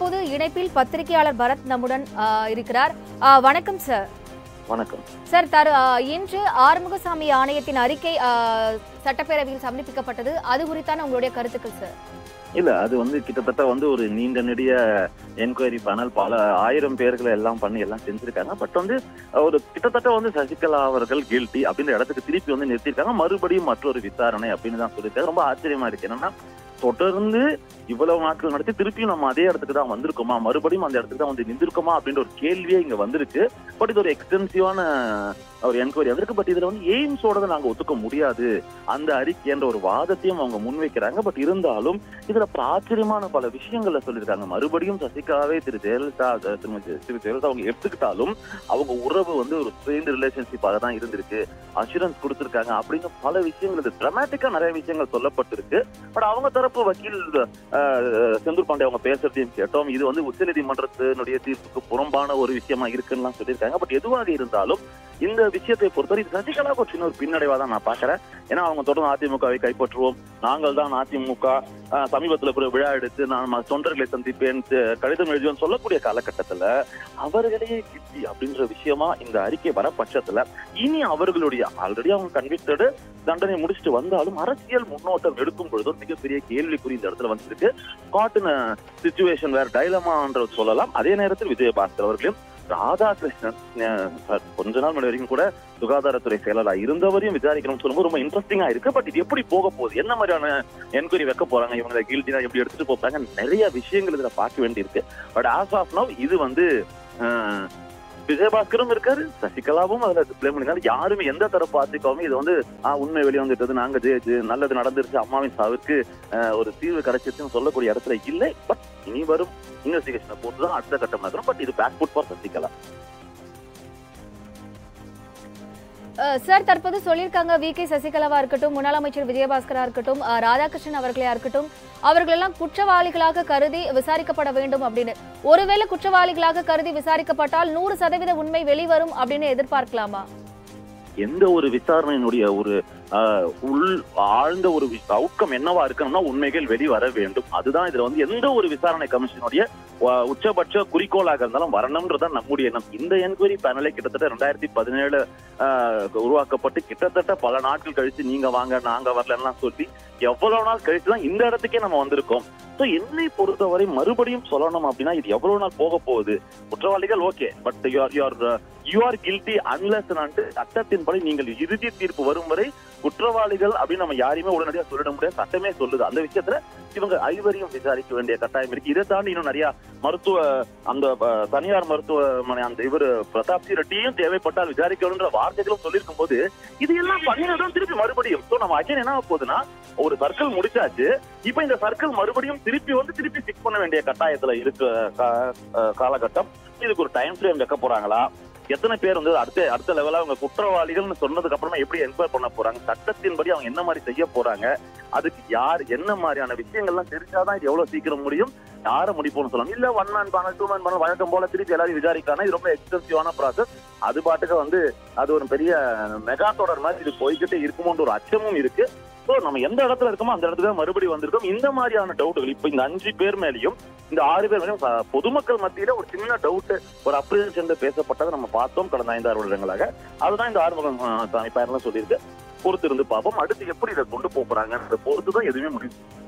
தற்போது இணைப்பில் பத்திரிகையாளர் பரத் நம்முடன் ஆ, இருக்கிறார் ஆ, வணக்கம் சார் வணக்கம் சார் தரு ஆ, இன்று ஆறுமுகசாமி ஆணையத்தின் அறிக்கை ஆ, சட்டப்பேரவையில் சமர்ப்பிக்கப்பட்டது அது குறித்தான உங்களுடைய கருத்துக்கள் சார் இல்ல அது வந்து கிட்டத்தட்ட வந்து ஒரு நீண்ட நெடிய என்கொயரி பேனல் பல ஆயிரம் பேர்களை எல்லாம் பண்ணி எல்லாம் செஞ்சிருக்காங்க பட் வந்து ஒரு கிட்டத்தட்ட வந்து சசிகலா அவர்கள் கில்ட்டி அப்படின்ற இடத்துக்கு திருப்பி வந்து நிறுத்திருக்காங்க மறுபடியும் மற்றொரு விசாரணை அப்படின்னு தான் சொல்லியிருக்காங்க ரொம்ப ஆச்சரியமா இருக்கு என்னன்னா தொடர்ந்து இவ்வளவு நாட்கள் நடத்தி திருப்பியும் நம்ம அதே இடத்துக்கு தான் வந்திருக்கோமா மறுபடியும் அந்த இடத்துக்கு தான் வந்து நின்றுருக்கோமா அப்படின்ற ஒரு கேள்வியே இங்க வந்திருக்கு பட் இது ஒரு எக்ஸ்டென்சிவான ஒரு என்கொயரி வந்திருக்கு பட் இதுல வந்து எய்ம்ஸோட நாங்க ஒத்துக்க முடியாது அந்த அறிக்கை என்ற ஒரு வாதத்தையும் அவங்க முன்வைக்கிறாங்க பட் இருந்தாலும் இதுல பல ஆச்சரியமான பல விஷயங்கள்ல சொல்லியிருக்காங்க மறுபடியும் சசிகலாவே திரு ஜெயலலிதா அஹ் திருமதி திரு ஜெயலலிதா அவங்க எடுத்துக்கிட்டாலும் அவங்க உறவு வந்து ஒரு ஸ்ட்ரெயின் ரிலேஷன்ஷிப்பாக தான் இருந்திருக்கு அஷூரன்ஸ் கொடுத்திருக்காங்க அப்படின்னு பல விஷயங்கள் இது டிராமாட்டிக்கா நிறைய விஷயங்கள் சொல்லப்பட்டிருக்கு பட் அவங்க தரப்பு வக்கீல் அஹ், செந்தூர் பாண்டே அவங்க பேசுறதையும் கேட்டோம் இது வந்து உச்சநீதிமன்றத்தினுடைய தீர்ப்புக்கு புறம்பான ஒரு விஷயமா இருக்குன்னு சொல்லியிருக்காங்க பட் எதுவாக இருந்தாலும் இந்த விஷயத்தை பொறுத்தவரை இது சசிகலாவுக்கு ஒரு சின்ன ஒரு பின்னடைவா தான் நான் பாக்குறேன் ஏன்னா அவங்க தொடர்ந்து அதிமுகவை கைப்பற்றுவோம் நாங்கள் தான் அதிமுக அஹ், சமீபத்துல கூட விழா எடுத்து நான் ம- தொண்டர்களை சந்திப்பேன் த- கடிதம் எழுதுவேன் சொல்லக்கூடிய காலகட்டத்துல அவர்களையே கிட்டி அப்படின்ற விஷயமா இந்த அறிக்கை வர பட்சத்துல இனி அவர்களுடைய ஆல்ரெடி அவங்க கன்விக்டடு தண்டனை முடிச்சுட்டு வந்தாலும் அரசியல் முன்னோட்டம் எடுக்கும் பொழுது ஒரு மிகப்பெரிய கேள்விக்குறி இந்த இடத்துல வந்திருக்கு காட்டின சுச்சுவேஷன் வேற டைலமான்ற சொல்லலாம் அதே நேரத்தில் விஜயபாஸ்கர் அவர்களையும் ராதாகிருஷ்ணன் அஹ், சார், கொஞ்ச நாள் முன்னாடி வரைக்கும் கூட சுகாதாரத்துறை செயலரா இருந்தவரையும் விசாரிக்கணும்னு சொல்லும்போது ரொம்ப இன்ட்ரெஸ்டிங்கா இருக்கு பட் இது எப்படி போக போகுது என்ன மாதிரியான என்கொயரி வைக்க போறாங்க இவங்க கில்டினா எப்படி எடுத்துட்டு போறாங்க நிறைய விஷயங்கள் இதுல பார்க்க வேண்டியிருக்கு பட் ஆஸ் ஆஃப் நவ் இது வந்து அஹ், விஜயபாஸ்கரும் இருக்காரு சசிகலாவும் அதுல பிளேம் பண்ணிருக்காரு யாருமே எந்த தரப்பு அதிகாவும் இது வந்து ஆ, உண்மை வெளியே வந்துட்டது நாங்க ஜெயிச்சு நல்லது நடந்துருச்சு அம்மாவின் சாவுக்கு அஹ், ஒரு தீர்வு கிடைச்சிருச்சுன்னு சொல்லக்கூடிய இடத்துல இல்லை பட் இனி வரும் இன்வெஸ்டிகேஷனை போட்டு தான் அடுத்த கட்டம் நகரும் பட் இது backfoot for Sasikala ah, sir தற்போது சொல்லியிருக்காங்க வி கே சசிகலாவா இருக்கட்டும் முன்னாள் அமைச்சர் விஜயபாஸ்கரா இருக்கட்டும் அஹ், ராதாகிருஷ்ணன் அவர்களா இருக்கட்டும் அவர்களெல்லாம் குற்றவாளிகளாக கருதி விசாரிக்கப்பட வேண்டும் அப்படின்னு ஒருவேளை குற்றவாளிகளாக கருதி விசாரிக்கப்பட்டால் நூறு சதவீத உண்மை வெளிவரும் அப்படின்னு எதிர்பார்க்கலாமா எந்த ஒரு விசாரணையினுடைய ஒரு ஆஹ், உள் ஆழ்ந்த ஒரு அவுட்கம் என்னவா இருக்கணும்னா உண்மைகள் வெளிவர வேண்டும் அதுதான் இதுல வந்து எந்த ஒரு விசாரணை கமிஷனுடைய ஆஹ், உச்சபட்ச குறிக்கோளாக இருந்தாலும் வரணும்ன்றதான் நம்முடைய எண்ணம் இந்த என்கொயரி பேனலை கிட்டத்தட்ட ரெண்டாயிரத்தி பதினேழு உருவாக்கப்பட்டு கிட்டத்தட்ட பல நாட்கள் கழிச்சு நீங்க வாங்க நாங்க வரலன்னா சொல்லி எவ்வளவு நாள் கழிச்சு தான் இந்த இடத்துக்கே நம்ம வந்திருக்கோம் ஸோ என்னை பொறுத்தவரை மறுபடியும் சொல்லணும் அப்படின்னா இது எவ்வளவு நாள் போக போகுது குற்றவாளிகள் okay but you are you are you are guilty unless சட்டத்தின்படி நீங்கள் இறுதி தீர்ப்பு வரும் வரை குற்றவாளிகள் அப்படின்னு நம்ம யாரையுமே உடனடியாக சொல்லிட முடியாது சட்டமே சொல்லுது அந்த விஷயத்துல இவங்க ஐவரையும் விசாரிக்க வேண்டிய கட்டாயம் இருக்கு இதை தாண்டி இன்னும் நிறைய மருத்துவ அந்த அஹ், தனியார் மருத்துவமனை அந்த இவர் பிரதாப் சி ரெட்டியும் தேவைப்பட்டால் விசாரிக்கணுன்ற வார்த்தைகளும் சொல்லியிருக்கும் போது இது எல்லாம் பண்ணினதான் திருப்பி மறுபடியும் ஸோ நம்ம அகைன் என்ன ஆக போகுதுன்னா ஒரு சர்க்கிள் முடிச்சாச்சு இப்ப இந்த சர்க்கிள் மறுபடியும் திருப்பி வந்து திருப்பி ஃபிக்ஸ் பண்ண வேண்டிய கட்டாயத்துல இருக்கு கா- அஹ், காலகட்டம் இதுக்கு ஒரு டைம் ஃப்ரேம் வைக்க போறாங்களா எத்தனை பேர் வந்து அடுத்த அடுத்த லெவலா அவங்க குற்றவாளிகள்னு சொன்னதுக்கு அப்புறமா எப்படி என்கொயர் பண்ண போறாங்க சட்டத்தின்படி அவங்க என்ன மாதிரி செய்ய போறாங்க அதுக்கு யார் என்ன மாதிரியான விஷயங்கள்லாம் தெரிஞ்சாதான் இது எவ்வளவு சீக்கிரம் முடியும் யாரை முடிப்போம்னு சொல்லலாம் இல்ல one man panel two man panel வழக்கம் போல திருப்பி எல்லாரும் விசாரிக்கானா இது ரொம்ப எக்ஸ்பென்சிவான ப்ராசஸ் அது பாட்டுக்கு வந்து அது ஒரு பெரிய மெகா தொடர் மாதிரி இது போய்கிட்டே இருக்குமோன்ற ஒரு அச்சமும் இருக்கு ஸோ நம்ம எந்த இடத்துல இருக்கோமோ அந்த இடத்துல தான் மறுபடியும் வந்திருக்கோம் இந்த மாதிரியான டவுட்டுகள் இப்போ இந்த அஞ்சு பேர் மேலேயும் இந்த ஆறு பேர் மேலேயும் ச- பொதுமக்கள் மத்தியில ஒரு சின்ன டவுட் ஒரு அப்ரிசேஷன் பேசப்பட்டதை நம்ம பார்த்தோம் கடந்த ஐந்தாறு வருடங்களாக அதுதான் இந்த ஆறுமுகம் சாமி பேரெல்லாம் சொல்லியிருக்கு பொறுத்து இருந்து பார்ப்போம் அடுத்து எப்படி இதை கொண்டு போக போறாங்கன்றத பொறுத்து தான் எதுவுமே முடியும்